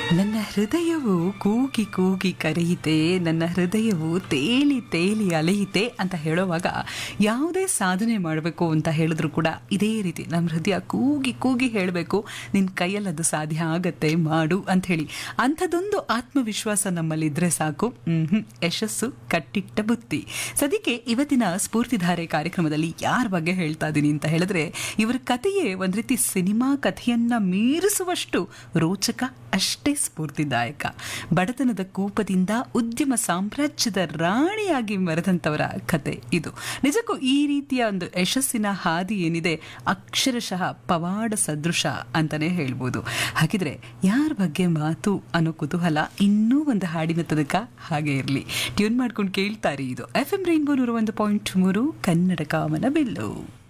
ನನ್ನ ಹೃದಯವು ಕೂಗಿ ಕೂಗಿ ಕರೆಯಿತೆ ನನ್ನ ಹೃದಯವು ತೇಲಿ ತೇಲಿ ಅಲೆಯಿತೆ ಅಂತ ಹೇಳುವಾಗ ಯಾವುದೇ ಸಾಧನೆ ಮಾಡಬೇಕು ಅಂತ ಹೇಳಿದ್ರು ಕೂಡ ಇದೇ ರೀತಿ ನಮ್ಮ ಹೃದಯ ಕೂಗಿ ಕೂಗಿ ಹೇಳಬೇಕು ನಿನ್ನ ಕೈಯಲ್ಲಿ ಅದು ಸಾಧ್ಯ ಆಗತ್ತೆ ಮಾಡು ಅಂತ ಹೇಳಿ ಅಂಥದ್ದೊಂದು ಆತ್ಮವಿಶ್ವಾಸ ನಮ್ಮಲ್ಲಿದ್ರೆ ಸಾಕು ಹ್ಮ್ ಯಶಸ್ಸು ಕಟ್ಟಿಟ್ಟ ಬುತ್ತಿ ಸದ್ಯಕ್ಕೆ ಇವತ್ತಿನ ಸ್ಫೂರ್ತಿಧಾರೆ ಕಾರ್ಯಕ್ರಮದಲ್ಲಿ ಯಾರ ಬಗ್ಗೆ ಹೇಳ್ತಾ ಇದ್ದೀನಿ ಅಂತ ಹೇಳಿದ್ರೆ ಇವರ ಕಥೆಯೇ ಒಂದ್ ರೀತಿ ಸಿನಿಮಾ ಕಥೆಯನ್ನ ಮೀರಿಸುವಷ್ಟು ರೋಚಕ ಅಷ್ಟೇ ಸ್ಫೂರ್ತಿದಾಯಕ ಬಡತನದ ಕೂಪದಿಂದ ಉದ್ಯಮ ಸಾಮ್ರಾಜ್ಯದ ರಾಣಿಯಾಗಿ ಮೆರೆದಂಥವರ ಕತೆ ಇದು ನಿಜಕ್ಕೂ ಈ ರೀತಿಯ ಒಂದು ಯಶಸ್ಸಿನ ಹಾದಿ ಏನಿದೆ ಅಕ್ಷರಶಃ ಪವಾಡ ಸದೃಶ ಅಂತಾನೆ ಹೇಳ್ಬೋದು ಹಾಗಿದ್ರೆ ಯಾರ ಬಗ್ಗೆ ಮಾತು ಅನ್ನೋ ಕುತೂಹಲ ಇನ್ನೂ ಒಂದು ಹಾಡಿನ ತನಕ ಹಾಗೆ ಇರಲಿ ಟ್ಯೂನ್ ಮಾಡ್ಕೊಂಡು ಕೇಳ್ತಾರೆ ಇದು ಎಫ್ ಎಂ ರೈನ್ಬೋ ನೂರ ಒಂದು ಪಾಯಿಂಟ್ ಮೂರು ಕನ್ನಡ ಕಾಮನ ಬಿಲ್ಲು